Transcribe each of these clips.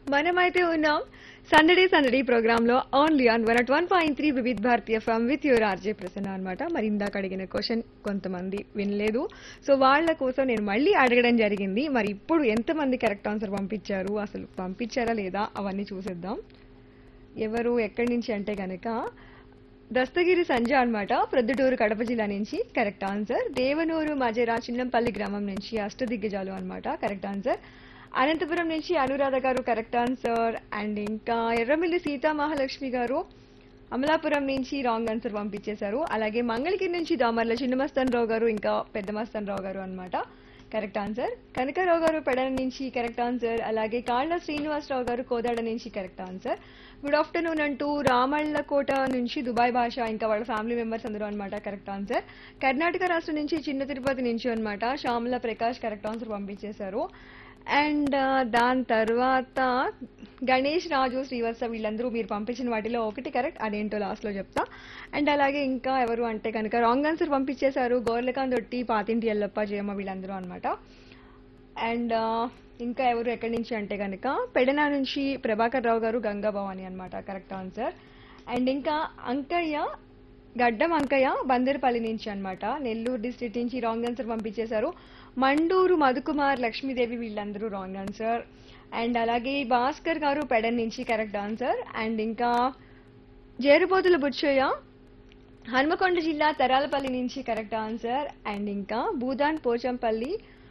మనమైతే ఉన్నాం సందడే సందడి ప్రోగ్రామ్ లో only on one at one point three Vividh Bharatiya FM with your RJ Prasanna అనమాట మరి ఇందాక అడిగిన క్వశ్చన్ కొంతమంది వినలేదు సో వాళ్ళ కోసం నేను మళ్ళీ అడగడం జరిగింది మరి ఇప్పుడు ఎంతమంది కరెక్ట్ ఆన్సర్ పంపించారు అసలు పంపించారా లేదా అవన్నీ చూసేద్దాం ఎవరు ఎక్కడి నుంచి అంటే గనక దస్తగిరి సంజ అన్నమాట ప్రొద్దుటూరు కడప జిల్లా నుంచి కరెక్ట్ ఆన్సర్ దేవనూరు మజేరా చిన్నంపల్లి గ్రామం నుంచి అష్టదిగ్గజాలు అన్నమాట కరెక్ట్ ఆన్సర్ అనంతపురం నుంచి అనురాధ గారు కరెక్ట్ ఆన్సర్ అండ్ ఇంకా ఎర్రమిల్లి సీతా మహాలక్ష్మి గారు అమలాపురం నుంచి రాంగ్ ఆన్సర్ పంపించేశారు అలాగే మంగళగిరి నుంచి దామర్ల చిన్నమస్తన్ రావు గారు ఇంకా పెద్ద మస్తన్ రావు గారు అన్నమాట కరెక్ట్ ఆన్సర్ కనకరావు గారు పెడన నుంచి కరెక్ట్ ఆన్సర్ అలాగే కాళ్ళ శ్రీనివాసరావు గారు కోదాడ నుంచి కరెక్ట్ ఆన్సర్ గుడ్ ఆఫ్టర్నూన్ అంటూ రామళ్ళకోట నుంచి దుబాయ్ భాష ఇంకా వాళ్ళ ఫ్యామిలీ మెంబర్స్ అందరూ అనమాట కరెక్ట్ ఆన్సర్ కర్ణాటక రాష్ట్రం నుంచి చిన్న తిరుపతి నుంచి అనమాట శ్యామల ప్రకాష్ కరెక్ట్ ఆన్సర్ పంపించేశారు అండ్ దాని తర్వాత గణేష్ రాజు శ్రీవత్స వీళ్ళందరూ మీరు పంపించిన వాటిలో ఒకటి కరెక్ట్ అదేంటో లాస్ట్ లో చెప్తా అండ్ అలాగే ఇంకా ఎవరు అంటే కనుక రాంగ్ ఆన్సర్ పంపించేశారు గోర్లకాంత్ దొట్టి పాతింటి ఎల్లప్ప జయమ్మ వీళ్ళందరూ అనమాట అండ్ ఇంకా ఎవరు ఎక్కడి నుంచి అంటే కనుక పెడన నుంచి ప్రభాకర్ రావు గారు గంగా భవాని అనమాట కరెక్ట్ ఆన్సర్ అండ్ ఇంకా అంకయ్య గడ్డం అంకయ్య బందర్పల్లి నుంచి అన్నమాట నెల్లూరు డిస్ట్రిక్ట్ నుంచి రాంగ్ ఆన్సర్ పంపించేశారు మండూరు మధుకుమార్ లక్ష్మీదేవి వీళ్ళందరూ రాంగ్ ఆన్సర్ అండ్ అలాగే భాస్కర్ గారు పెడన్ నుంచి కరెక్ట్ ఆన్సర్ అండ్ ఇంకా జేరుపోతుల బుచ్చయ్య హనుమకొండ జిల్లా తరాలపల్లి నుంచి కరెక్ట్ ఆన్సర్ అండ్ ఇంకా భూదాన్ పోచంపల్లి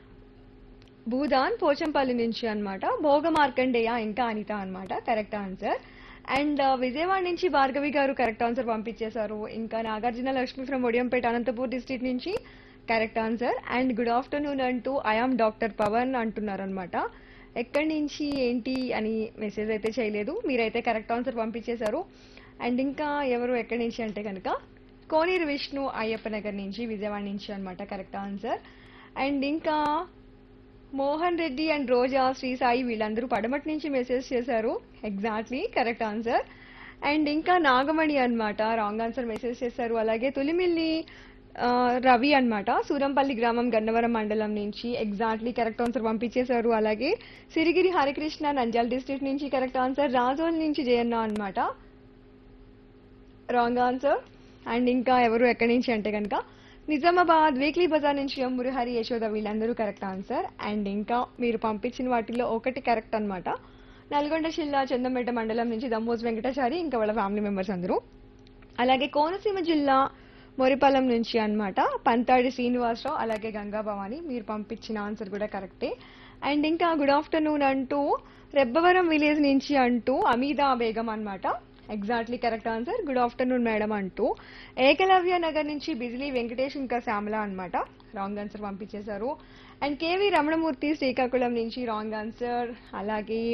భూదాన్ పోచంపల్లి నుంచి అన్నమాట భోగ మార్కండేయ ఇంకా అనిత అన్నమాట కరెక్ట్ ఆన్సర్ అండ్ విజయవాడ నుంచి భార్గవి గారు కరెక్ట్ ఆన్సర్ పంపించేశారు ఇంకా నాగార్జున లక్ష్మి ఫ్రమ్ ఒడియంపేట అనంతపూర్ డిస్ట్రిక్ట్ నుంచి correct answer and good afternoon అంటూ ఐఆమ్ డాక్టర్ పవన్ అంటున్నారనమాట ఎక్కడి నుంచి ఏంటి అని మెసేజ్ అయితే చేయలేదు మీరైతే కరెక్ట్ ఆన్సర్ పంపించేశారు అండ్ ఇంకా ఎవరు ఎక్కడి నుంచి అంటే కనుక కోనేరు విష్ణు అయ్యప్ప నగర్ నుంచి విజయవాడ నుంచి అన్నమాట కరెక్ట్ ఆన్సర్ అండ్ ఇంకా మోహన్ రెడ్డి అండ్ రోజా శ్రీ సాయి వీళ్ళందరూ పడమటి నుంచి మెసేజ్ చేశారు ఎగ్జాక్ట్లీ కరెక్ట్ ఆన్సర్ అండ్ ఇంకా నాగమణి అన్నమాట రాంగ్ ఆన్సర్ మెసేజ్ చేశారు అలాగే తొలిమిల్లి ఆ, రవి అన్నమాట సూరంపల్లి గ్రామం గన్నవరం మండలం నుంచి ఎగ్జాక్ట్లీ కరెక్ట్ ఆన్సర్ పంపించేశారు అలాగే సిరిగిరి హరికృష్ణ నంద్యాల డిస్ట్రిక్ట్ నుంచి కరెక్ట్ ఆన్సర్ రాజోల్ నుంచి జయన్న అన్నమాట రాంగ్ ఆన్సర్ అండ్ ఇంకా ఎవరు ఎక్కడి నుంచి అంటే కనుక నిజామాబాద్ వీక్లీ బజార్ నుంచి ఎం మురహరి యశోద వీళ్ళందరూ కరెక్ట్ ఆన్సర్ అండ్ ఇంకా మీరు పంపించిన వాటిలో ఒకటి కరెక్ట్ అన్నమాట నల్గొండ జిల్లా చందంపేట మండలం నుంచి దమ్మోజ్ వెంకటాచారి ఇంకా వాళ్ళ ఫ్యామిలీ మెంబర్స్ అందరూ అలాగే కోనసీమ జిల్లా మొరిపాలెం నుంచి అన్నమాట పంతాడి శ్రీనివాసరావు అలాగే గంగా భవాని మీరు పంపించిన ఆన్సర్ కూడా కరెక్టే అండ్ ఇంకా గుడ్ ఆఫ్టర్నూన్ అంటూ రెబ్బవరం విలేజ్ నుంచి అంటూ అమీదా బేగం అన్నమాట exactly correct answer good afternoon madam అంటూ ఏకలవ్య నగర్ నుంచి బిజిలీ వెంకటేష్ ఇంకా శ్యామల అన్నమాట రాంగ్ ఆన్సర్ పంపించేశారు అండ్ కేవీ రమణమూర్తి శ్రీకాకుళం నుంచి రాంగ్ ఆన్సర్ అలాగే